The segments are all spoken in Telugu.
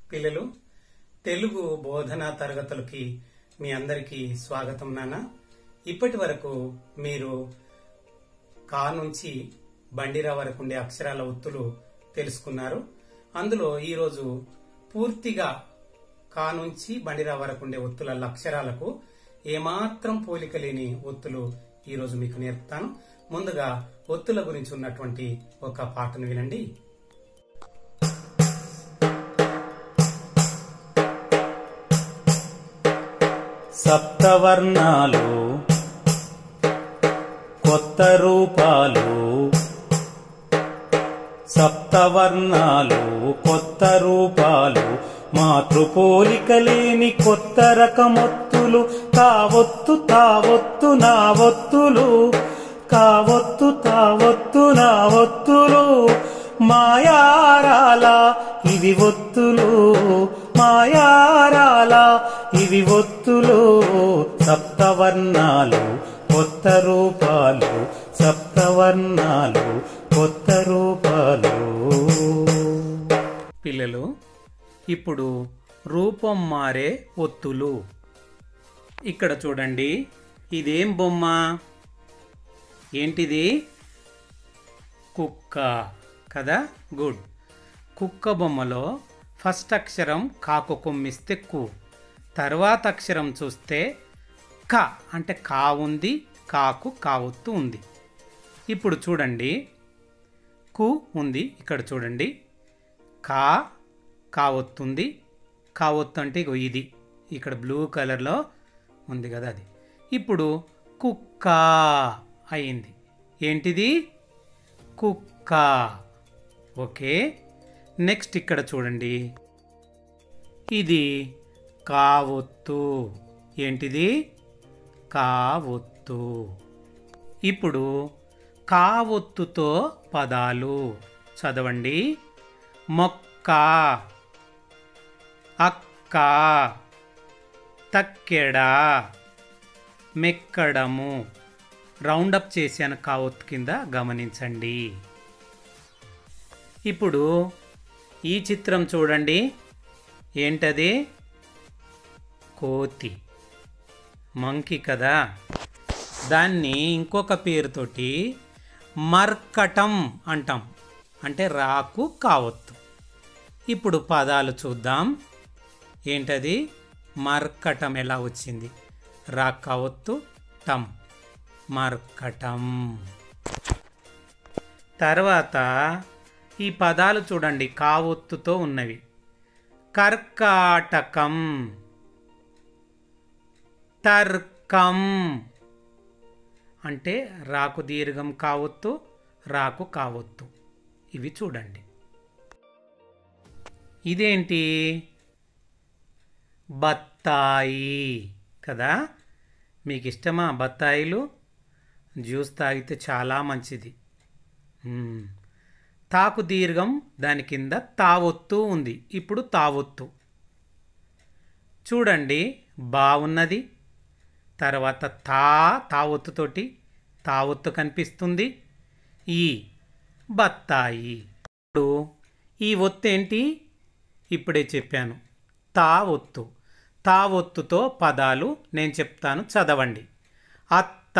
పిల్లలు తెలుగు బోధనా తరగతులకి మీ అందరికీ స్వాగతం నాన్న ఇప్పటి వరకు మీరు కా నుంచి బండిరా వరకు ఉండే అక్షరాల ఒత్తులు తెలుసుకున్నారు అందులో ఈరోజు పూర్తిగా కా నుంచి బండిరా వరకు ఉండే ఒత్తుల అక్షరాలకు ఏమాత్రం పోలిక లేని ఒత్తులు ఈరోజు మీకు నేర్పుతాను ముందుగా ఒత్తుల గురించి ఉన్నటువంటి ఒక పాటను వినండి సప్తవర్ణాలు కొత్త రూపాలు సప్తవర్ణాలు కొత్త రూపాలు మాతృపోలికలేని కొత్త రకమొత్తులు తావొత్తు తావొత్తు నావొత్తులు కావొత్తు తావొత్తు నావొత్తులు మాయారాల ఇవి ఒత్తులు మాయారాల ఇవి ఒత్తులు సప్తవర్ణాలు కొత్త రూపాలు సప్తవర్ణాలు కొత్త రూపాలు పిల్లలు ఇప్పుడు రూపం మారే ఒత్తులు ఇక్కడ చూడండి ఇదేం బొమ్మ ఏంటిది కుక్క కదా గుడ్ కుక్క బొమ్మలో ఫస్ట్ అక్షరం కాకు కొమ్మిస్తే కు తర్వాత అక్షరం చూస్తే క అంటే కా ఉంది కాకు కావొత్తు ఉంది ఇప్పుడు చూడండి కు ఉంది ఇక్కడ చూడండి కా కావొత్తుంది కావొత్తు అంటే ఇగో ఇది ఇక్కడ బ్లూ కలర్లో ఉంది కదా అది ఇప్పుడు కుక్క అయింది ఏంటిది కుక్క ఓకే నెక్స్ట్ ఇక్కడ చూడండి ఇది కావొత్తు ఏంటిది కావొత్తు ఇప్పుడు కావొత్తుతో పదాలు చదవండి మొక్క అక్క తక్కెడ మెక్కడము రౌండప్ చేశాను కావొత్తు కింద గమనించండి ఇప్పుడు ఈ చిత్రం చూడండి ఏంటది కోతి మంకీ కదా దాన్ని ఇంకొక పేరుతోటి మర్కటం అంటాం అంటే రాకు కావొత్తు ఇప్పుడు పదాలు చూద్దాం ఏంటది మర్కటం ఎలా వచ్చింది రా కావొత్తు టం మర్కటం తర్వాత ఈ పదాలు చూడండి కావొత్తుతో ఉన్నవి కర్కాటకం తర్కం అంటే రాకు దీర్ఘం కావొత్తు రాకు కావొత్తు ఇవి చూడండి ఇదేంటి బత్తాయి కదా మీకు ఇష్టమా బత్తాయిలు జ్యూస్ తాగితే చాలా మంచిది మ్మ్. తాకు దీర్ఘం దాని కింద తావొత్తు ఉంది ఇప్పుడు తావొత్తు చూడండి బాగున్నది తర్వాత తా తావొత్తుతోటి తావొత్తు కనిపిస్తుంది ఈ బత్తాయి ఇప్పుడు ఈ ఒత్తు ఏంటి ఇప్పుడే చెప్పాను తా ఒత్తు తా ఒత్తుతో పదాలు నేను చెప్తాను చదవండి అత్త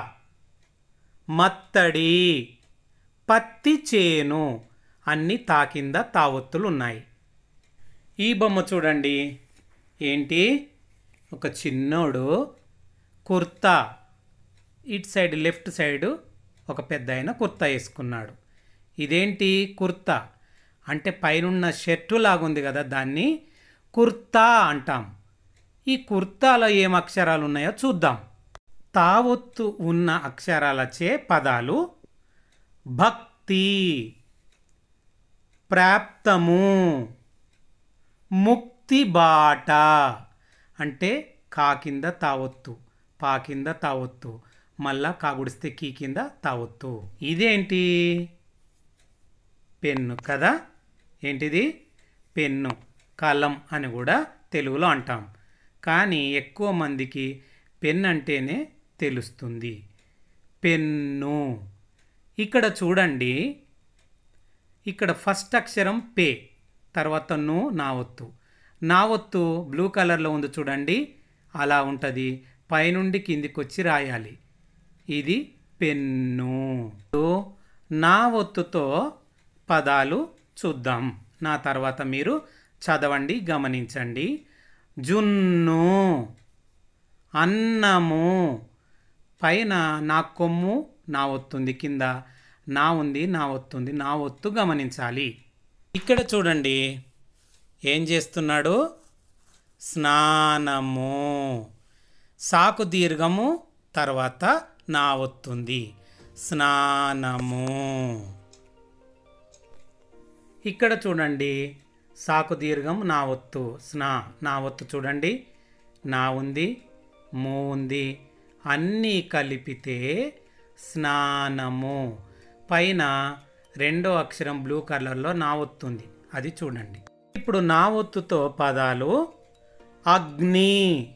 మత్తడి పత్తి చేను అన్ని తా కింద తావొత్తులు ఉన్నాయి ఈ బొమ్మ చూడండి ఏంటి ఒక చిన్నోడు కుర్తా ఇటు సైడ్ లెఫ్ట్ సైడ్ ఒక పెద్ద ఆయన కుర్తా వేసుకున్నాడు ఇదేంటి కుర్తా అంటే పైనున్న షర్టు లాగుంది కదా దాన్ని కుర్తా అంటాం ఈ కుర్తాలో ఏం అక్షరాలు ఉన్నాయో చూద్దాం తావొత్తు ఉన్న అక్షరాలచే పదాలు భక్తి ప్రాప్తము ముక్తి బాట అంటే కా కింద తావొత్తు పా కింద తావొత్తు మళ్ళా కాగుడిస్తే కీ కింద తావొత్తు ఇదేంటి పెన్ను కదా ఏంటిది పెన్ను కలం అని కూడా తెలుగులో అంటాం కానీ ఎక్కువ మందికి పెన్ అంటేనే తెలుస్తుంది పెన్ను ఇక్కడ చూడండి ఇక్కడ ఫస్ట్ అక్షరం పే తర్వాత ను నా ఒత్తు నా ఒత్తు బ్లూ కలర్లో ఉంది చూడండి అలా ఉంటుంది పైనుండి కిందికి వచ్చి రాయాలి ఇది పెన్ను నా ఒత్తుతో పదాలు చూద్దాం నా తర్వాత మీరు చదవండి గమనించండి జున్ను అన్నము పైన నా కొమ్ము నా ఒత్తుంది కింద నా ఉంది నా ఒత్తుంది నా ఒత్తు గమనించాలి ఇక్కడ చూడండి ఏం చేస్తున్నాడు స్నానము సాకు దీర్ఘము తర్వాత నా ఒత్తుంది స్నానము ఇక్కడ చూడండి సాకు దీర్ఘం నా ఒత్తు స్నా నా ఒత్తు చూడండి నా ఉంది మూ ఉంది అన్నీ కలిపితే స్నానము పైన రెండో అక్షరం బ్లూ కలర్లో నా ఒత్తుంది అది చూడండి ఇప్పుడు నా ఒత్తుతో పదాలు అగ్ని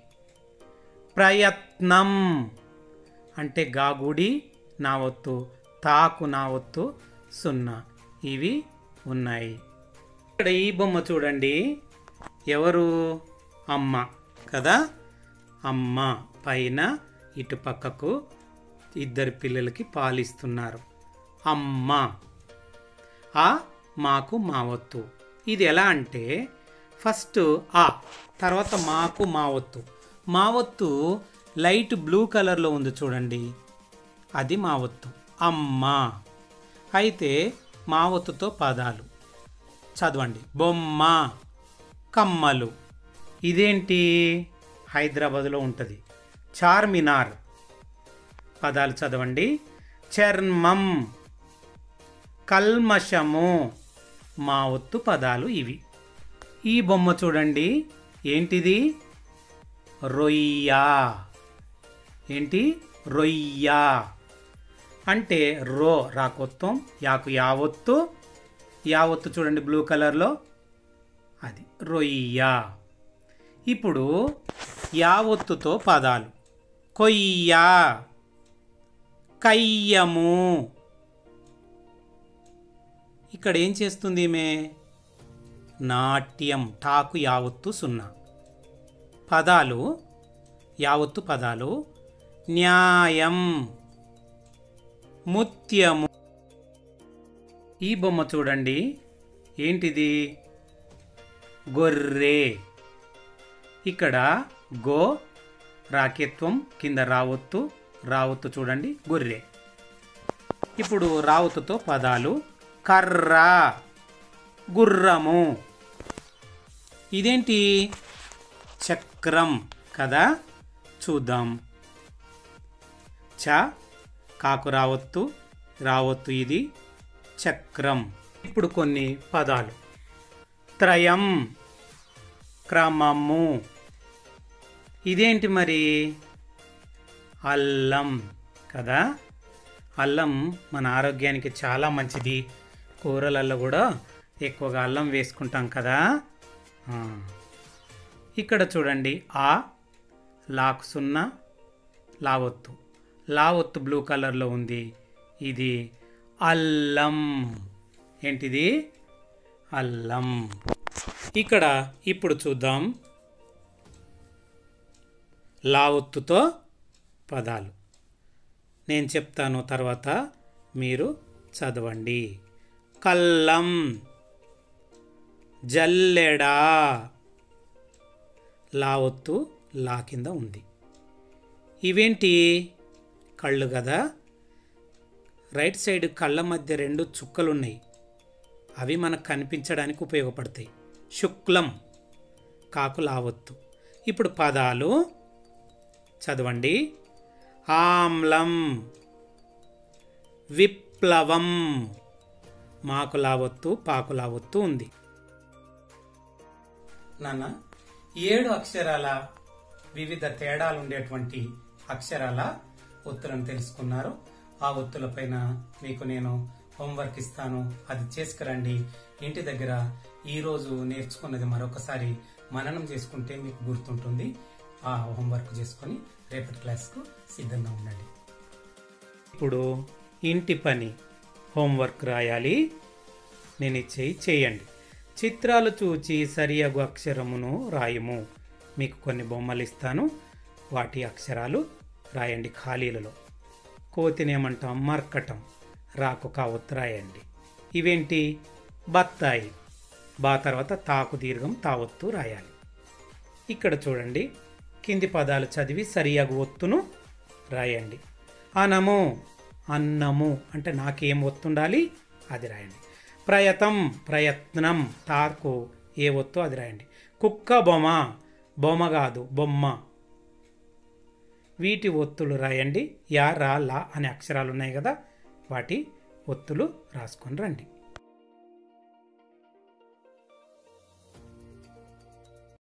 ప్రయత్నం అంటే గాగుడి నా ఒత్తు తాకు నా ఒత్తు సున్నా ఇవి ఉన్నాయి ఇక్కడ ఈ బొమ్మ చూడండి ఎవరు అమ్మ కదా అమ్మ పైన ఇటు పక్కకు ఇద్దరు పిల్లలకి పాలిస్తున్నారు అమ్మ ఆ మాకు మా ఒత్తు ఇది ఎలా అంటే ఫస్ట్ ఆ తర్వాత మాకు మా ఒత్తు మా ఒత్తు లైట్ బ్లూ కలర్లో ఉంది చూడండి అది మా ఒత్తు అమ్మ అయితే మా ఒత్తుతో పదాలు చదవండి బొమ్మ కమ్మలు ఇదేంటి హైదరాబాదులో ఉంటుంది చార్మినార్ పదాలు చదవండి చర్మం కల్మషము మా ఒత్తు పదాలు ఇవి ఈ బొమ్మ చూడండి ఏంటిది రొయ్య ఏంటి రొయ్య అంటే రో రాకొత్తం యాకు యావొత్తు యావొత్తు చూడండి బ్లూ కలర్లో అది రొయ్య ఇప్పుడు యావొత్తుతో పదాలు కొయ్య కయ్యము ఇక్కడ ఏం చేస్తుంది ఈమె నాట్యం టాకు యావత్తు సున్నా పదాలు యావత్తు పదాలు న్యాయం ముత్యము ఈ బొమ్మ చూడండి ఏంటిది గొర్రె ఇక్కడ గో రాకెత్వం కింద రావొత్తు రావొత్తు చూడండి గొర్రె ఇప్పుడు రావొత్తుతో పదాలు కర్ర గుర్రము ఇదేంటి చక్రం కదా చూద్దాం చ కాకు రావొత్తు రావొత్తు ఇది చక్రం ఇప్పుడు కొన్ని పదాలు త్రయం క్రమము ఇదేంటి మరి అల్లం కదా అల్లం మన ఆరోగ్యానికి చాలా మంచిది కూరలలో కూడా ఎక్కువగా అల్లం వేసుకుంటాం కదా ఆ. ఇక్కడ చూడండి ఆ లాకు సున్నా లావొత్తు లావొత్తు బ్లూ కలర్లో ఉంది ఇది అల్లం ఏంటిది అల్లం ఇక్కడ ఇప్పుడు చూద్దాం లావొత్తుతో పదాలు నేను చెప్తాను తర్వాత మీరు చదవండి కల్లం జల్లెడా లావొత్తు లా కింద ఉంది ఇవేంటి కళ్ళు కదా రైట్ సైడ్ కళ్ళ మధ్య రెండు చుక్కలు ఉన్నాయి అవి మనకు కనిపించడానికి ఉపయోగపడతాయి శుక్లం కాకు లావొత్తు ఇప్పుడు పదాలు చదవండి ఆమ్లం విప్లవం మాకు లావొత్తు పాకు లావొత్తు ఉంది నాన్న ఏడు అక్షరాల వివిధ తేడాలు ఉండేటువంటి అక్షరాల ఒత్తులను తెలుసుకున్నారు ఆ ఒత్తులపైన మీకు నేను హోంవర్క్ ఇస్తాను అది చేసుకురండి ఇంటి దగ్గర ఈ రోజు నేర్చుకున్నది మరొకసారి మననం చేసుకుంటే మీకు గుర్తుంటుంది ఆ హోంవర్క్ చేసుకొని రేపటి క్లాస్కు సిద్ధంగా ఉండండి ఇప్పుడు ఇంటి పని హోంవర్క్ రాయాలి నేను ఇచ్చేయి చేయండి చిత్రాలు చూచి సరియగు అక్షరమును రాయము మీకు కొన్ని బొమ్మలు ఇస్తాను వాటి అక్షరాలు రాయండి ఖాళీలలో కోతిని ఏమంటాం మర్కటం రాకు కావత్తు రాయండి ఇవేంటి బత్తాయి బా తర్వాత తాకు దీర్ఘం తావత్తు రాయాలి ఇక్కడ చూడండి కింది పదాలు చదివి సరియగు ఒత్తును రాయండి అనము అన్నము అంటే నాకేం ఒత్తుండాలి అది రాయండి ప్రయతం ప్రయత్నం తాకు ఏ ఒత్తు అది రాయండి కుక్క బొమ్మ బొమ్మ కాదు బొమ్మ వీటి ఒత్తులు రాయండి యా రా లా అనే అక్షరాలు ఉన్నాయి కదా వాటి ఒత్తులు రాసుకొని రండి